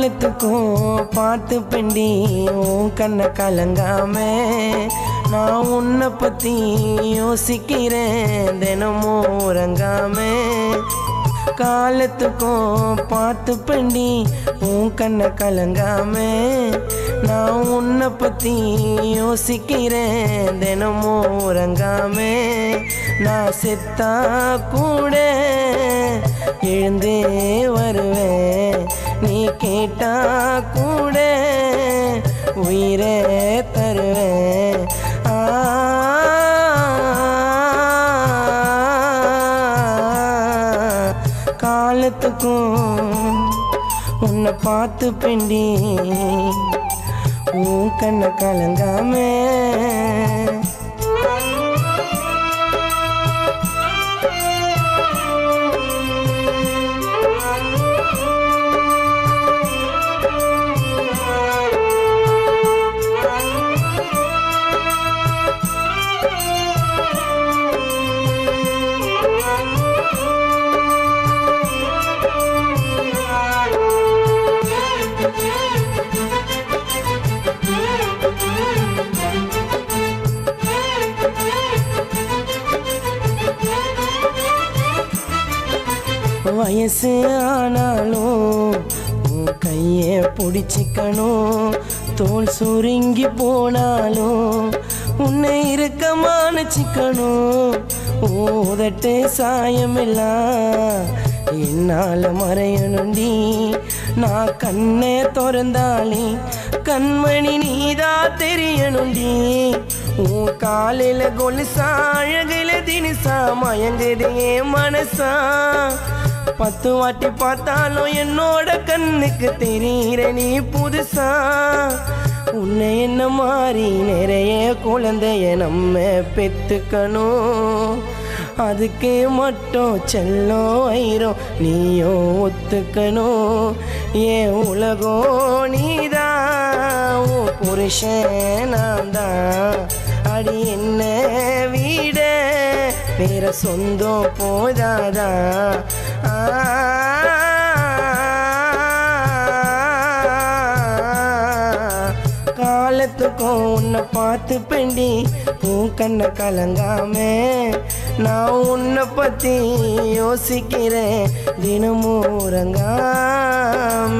காலத்துக்கும் பார்த்து பெண்டி உன் கண்ணை கலங்காம நான் உன்னை பத்தி யோசிக்கிறேன் தினமும் உறங்காம காலத்துக்கும் பார்த்து பெண்டி உன் கண்ணை கலங்காம நான் உன்னை பத்தி யோசிக்கிறேன் தினமும் உறங்காம நான் செத்தா கூட எழுந்தே வருவேன் நீ கேட்டா கூட உயிரே தருவேன் ஆ காலத்துக்கும் உன்னை பார்த்து பெண்டி உன் கண்ணை கலங்காமே வயசு ஆனாலும் உன் கையை பிடிச்சிக்கணும் தோல் சுருங்கி போனாலும் உன்னை இறுக்கமானச்சிக்கணும் ஊதட்டு சாயமெல்லாம் என்னால் மறையணுண்டி நான் கண்ணை திறந்தாலே கண்மணி நீதா தெரியணுண்டி உன் காலையில கொலுசா அழகில தினிசா மயங்குது என் மனசா பத்து வாட்டி பார்த்தாலும் என்னோட கண்ணுக்கு தெரிகிற நீ புதுசா உன்னை என்ன மாறி நிறைய குழந்தைய நம்ம பெத்துக்கணும் அதுக்கு மட்டும் செல்லம் ஐரம் நீயும் ஒத்துக்கணும் ஏன் உலகம் நீதான் உன் புருஷன் நான் தான் அடி என்ன வீட வேற சொந்தம் போதாதா காலத்துக்கும் உன்னை பார்த்து பெண்டி உன் கண்ணை கலங்காம நான் உன்னை பத்தி யோசிக்கிறேன் தினமும் உறங்காம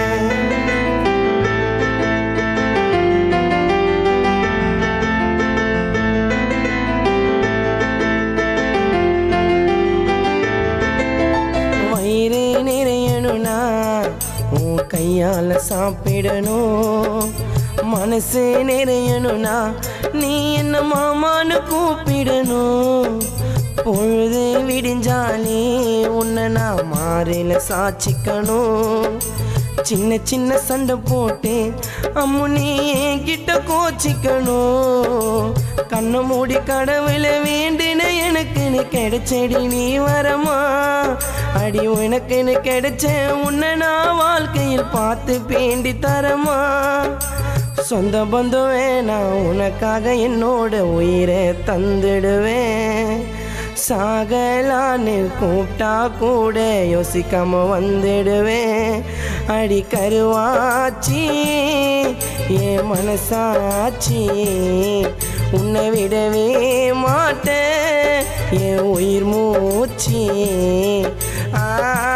வயிறு நிறையணும்னா உன் கையால் சாப்பிடணும் மனசு நிறையணும்னா நீ என்ன மாமான்னு கூப்பிடணும் பொழுது விடிஞ்சாலே உன்னை நான் மாறில சாட்சிக்கணும் சின்ன சின்ன சண்டை போட்டு அம்மு நீ என்கிட்ட கோச்சிக்கணும் கண்ணை மூடி கடவுளை வேண்டின எனக்குன்னு கிடைச்சடி நீ வரமா அடி உனக்குன்னு கிடைச்ச உன்னை நான் வாழ்க்கையில் பார்த்து பேண்டி தரமா சொந்த பந்தம் வேணாம் உனக்காக என்னோட உயிரை தந்துடுவேன் சாகலான்னு கூப்பிட்டா கூட யோசிக்காம வந்துடுவேன் அடி கருவாச்சி என் மனசாச்சி உன்னை விடவே மாட்டேன் என் உயிர் மூச்சு ஆ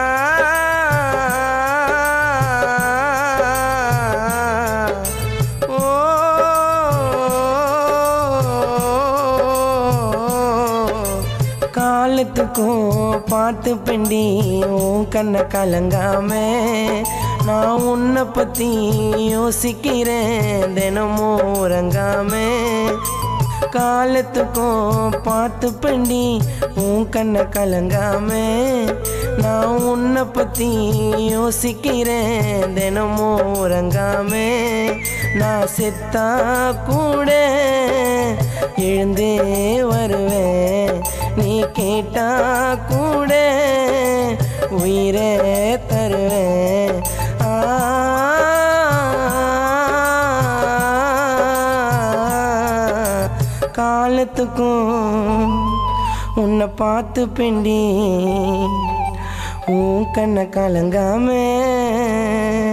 காலத்துக்கும் பார்த்து பெண்டி உன் கண்ணை கலங்காம நான் உன்னை பத்தி யோசிக்கிறேன் தினமும் உறங்காம காலத்துக்கும் பார்த்து பெண்டி உன் கண்ணை கலங்காம நான் உன்னை பத்தி யோசிக்கிறேன் தினமும் உறங்காம நான் செத்தா கூட எழுந்தே வருவேன் நீ கேட்டா கூட உயிரே தருவேன் ஆ காலத்துக்கும் உன்னை பார்த்து பெண்டி உன் கண்ணை கலங்காம